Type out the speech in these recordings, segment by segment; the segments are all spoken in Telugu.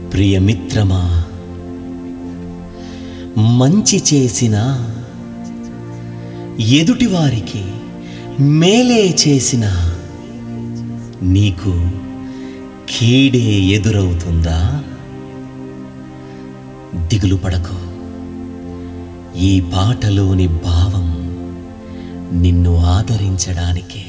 ప్రియమిత్రమా మంచి చేసిన ఎదుటివారికి మేలే చేసిన నీకు కీడే ఎదురవుతుందా దిగులు పడకు ఈ పాటలోని భావం నిన్ను ఆదరించడానికే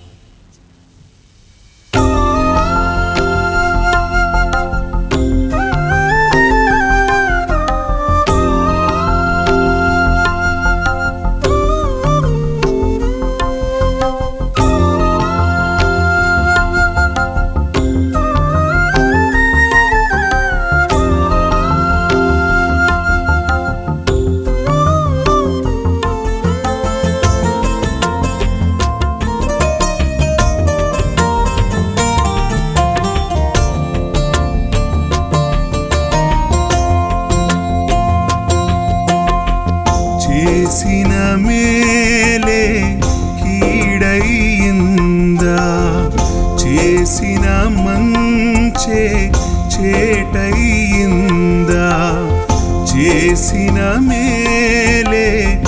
చేసిన మేలే కీడయిందా చేసిన మంచే చేటయిందా చేసిన మేలే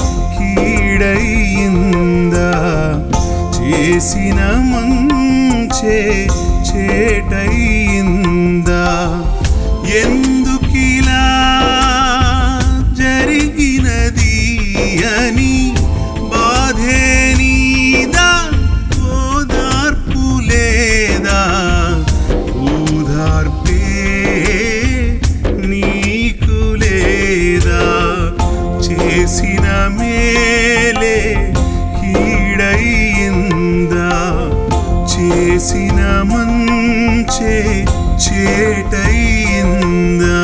కీడయిందా చేసిన మంచే చేటయిందా ఎందుకిలా జరిగినది అని బాధే నీదా ఓదార్పు లేదా ఓదార్పే నీకు లేదా చేసిన మేలే కీడయిందా చేసిన మంచే చేటయిందా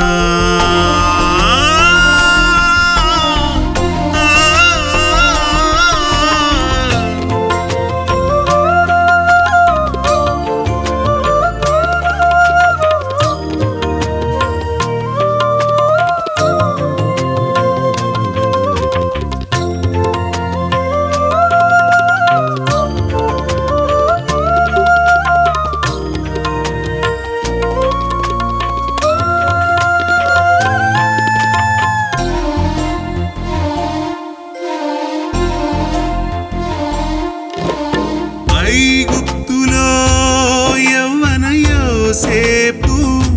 ఐగుప్తులో యవ్వన యోసేపు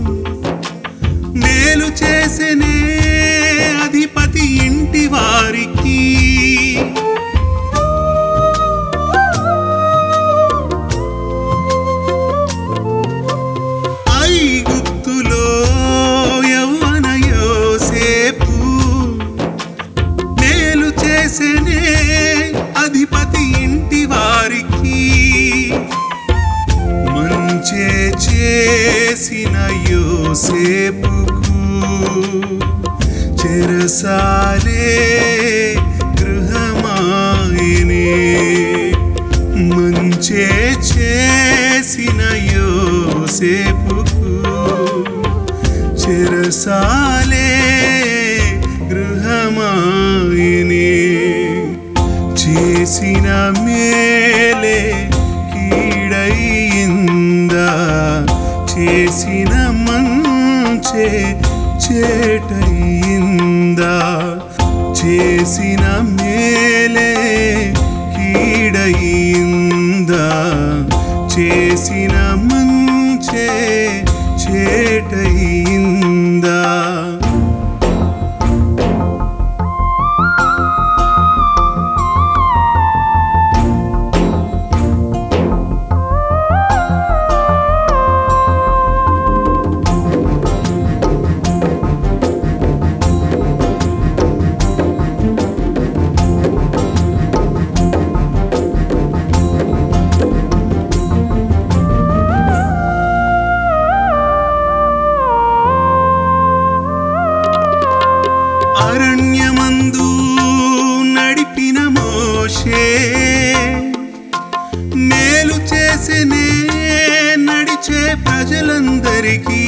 మేలు చేసెనే అధిపతి ఇంటి వారికి ఐగుప్తులో యవ్వన యోసేపు మేలు చేసెనే అధిపతి ఇంటి వారికి మంచే చేసిన యోసేపుకు చెరసాలే గృహమాయనే మంచే చేసిన యోసేపుకు చెరసాలే గృహమాయనే చేసిన మేలే కీడయిందా చేసిన మంచే చేటయిందా చేసిన మేలే కీడయిందా చేసిన మంచే చేటయిందా అరణ్యమందు నడిపిన మోషే మేలు చేసెనే నడిచే ప్రజలందరికీ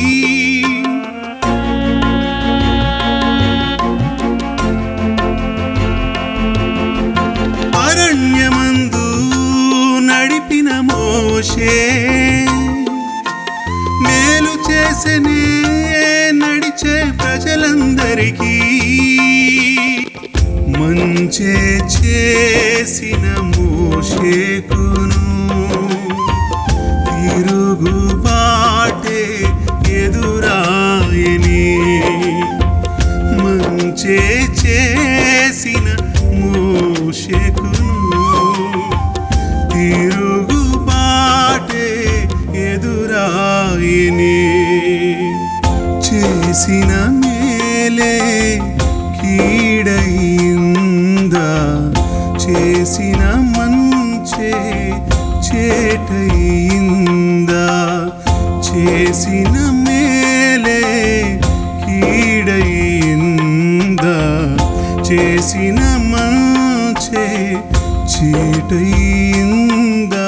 అరణ్యమందు నడిపిన మోషే మేలు చేసెనే ప్రజలందరికీ మంచే చేసిన మోషేకును తిరుగుబాటే ఎదురాయని మంచే చేసిన మోషకును తిరుగుబాటే ఎదురాయని చేసిన మేలే కీడయిందా చేసిన మంచే చేటయిందా చేసిన మేలే కీడయిందా చేసిన మంచే చేటయిందా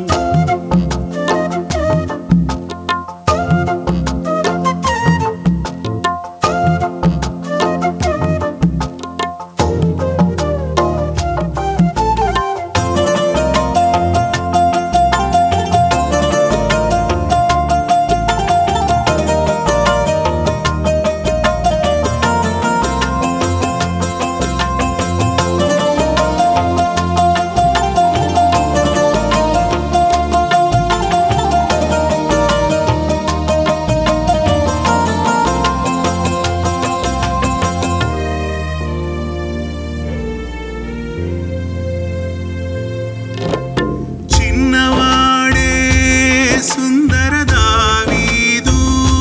చిన్నవాడే సుందర దావీదు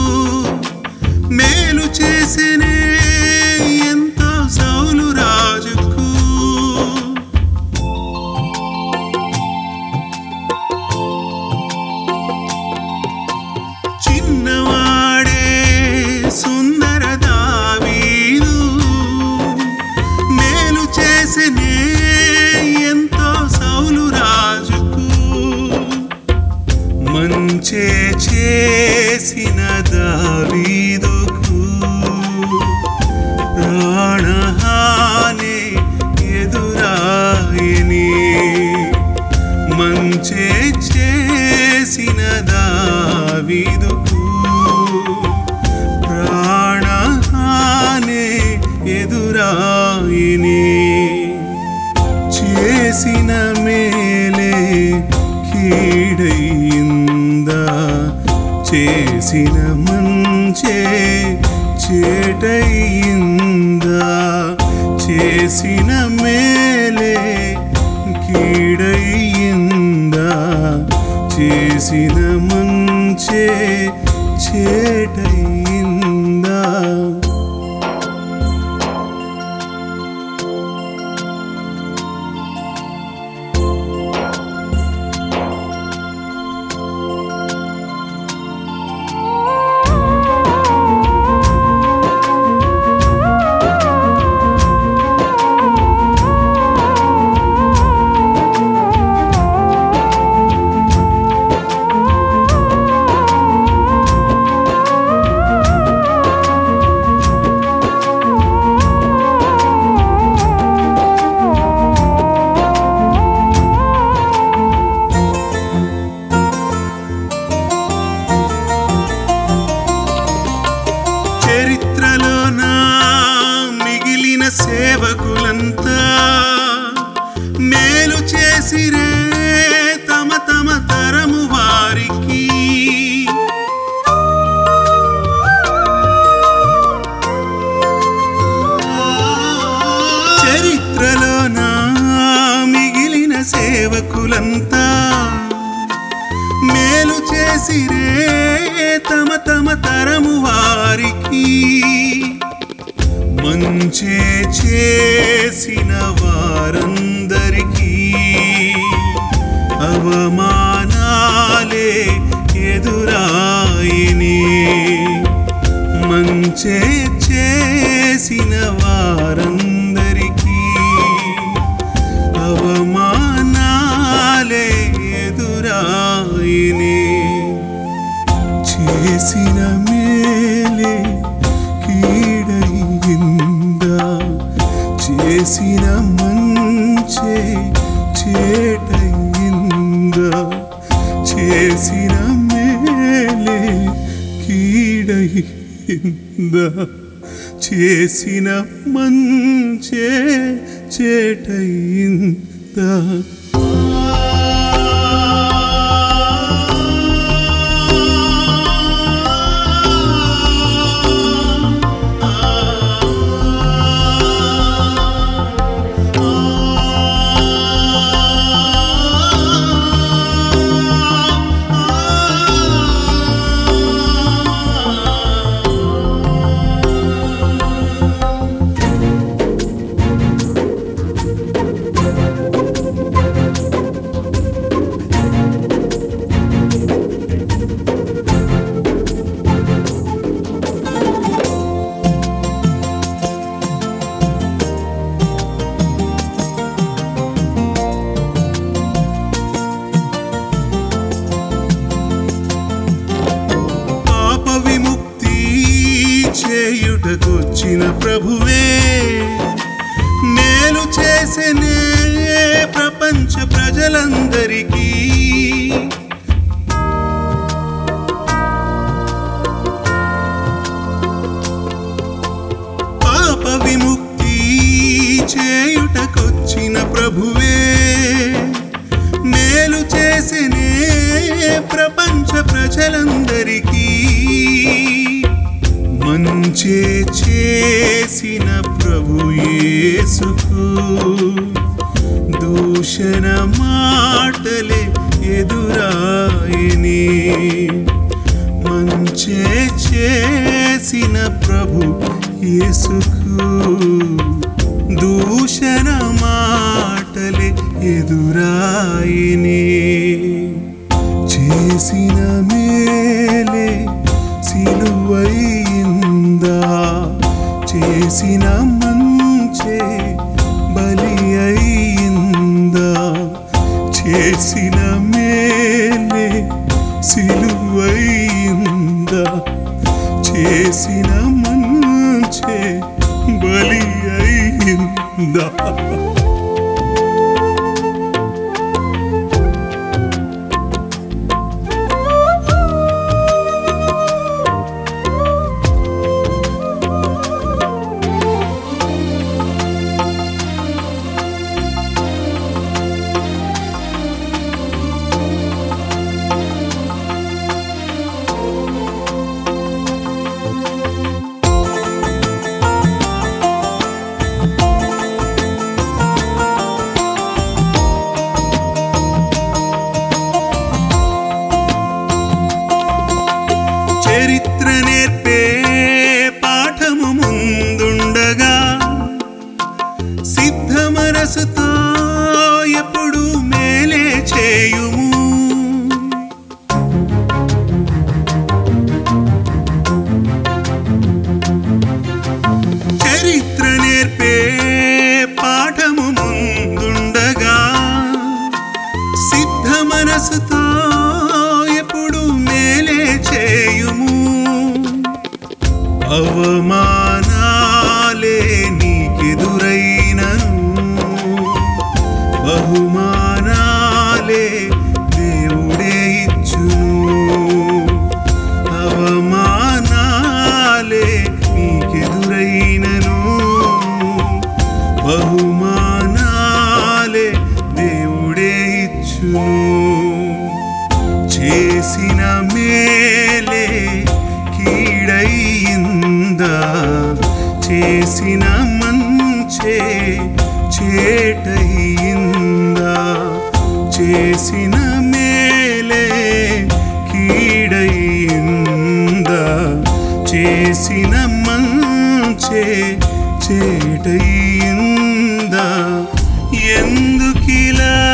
మేలు చేసినే ఎంతో సౌలు రాజుకు చిన్నవాడే సుందర దావీదు మేలు చేసినే ఎంతో సౌలు రాజుకు మంచే చేసిన దావీదుకు ప్రాణహాని ఎదురాయని మంచే చేసిన దావీదుకు ప్రాణహాని ఎదురాయని చేసిన మేలే కీడయిందా చేసిన మంచే చేటయిందా చేసిన మేలే కీడయిందా చేసిన మంచే చేటయిందా చరిత్రలో నా మిగిలిన సేవకులంతా మేలు చేసిరే తమ తమ తరము వారికి చరిత్రలో నా మిగిలిన సేవకులంతా మేలు చేసిరే తమ తమ తరము వారికి మంచే చేసిన వారందరికీ అవమానాలే ఎదురాయిని మంచే చేసిన వారందరికీ అవమానాలే ఎదురాయిని చేసిన మేలే కీడయిందా చేసిన మంచే చేటయిందా చేసిన మేలే కీడయిందా చేసిన మంచే చేటయిందా పాప విముక్తి చేయుటకొచ్చిన ప్రభువే మేలు చేసనే ప్రపంచ ప్రజలందరికీ పాప విముక్తి చేయుటకొచ్చిన ప్రభువే మేలు చేసినే ప్రపంచ ప్రజలందరికీ మంచే చేసిన ప్రభు యేసుకు దూషణ మాటలే ఎదురాయని మంచే చేసిన ప్రభు యేసుకు దూషణ మాటలే ఎదురాయిని చేసిన మేలే సిలువైందా చేసిన మంచే బలి అయిందా చేసిన మేలే సిలువైందా చేసిన మంచే బలి అయిందా చరిత్ర నేర్పే పాఠము ముందుండగా సిద్ధ మనసుతో ఎప్పుడు మేలే చేయుము చరిత్ర నేర్పే పాఠము ముందుండగా సిద్ధ మనసుతో ఎప్పుడు మేలే చేయుము అవమానాలే నీకెదురైనను బహుమానాలే దేవుడే ఇచ్చును అవమానాలే నీకెదురైనను బహుమానాలే దేవుడే ఇచ్చును చేసిన మేలే కీడయిందా చేసిన మంచే చేటయిందా చేసిన మేలే కీడయిందా చేసిన మంచే చేటయిందా ఎందుకిలా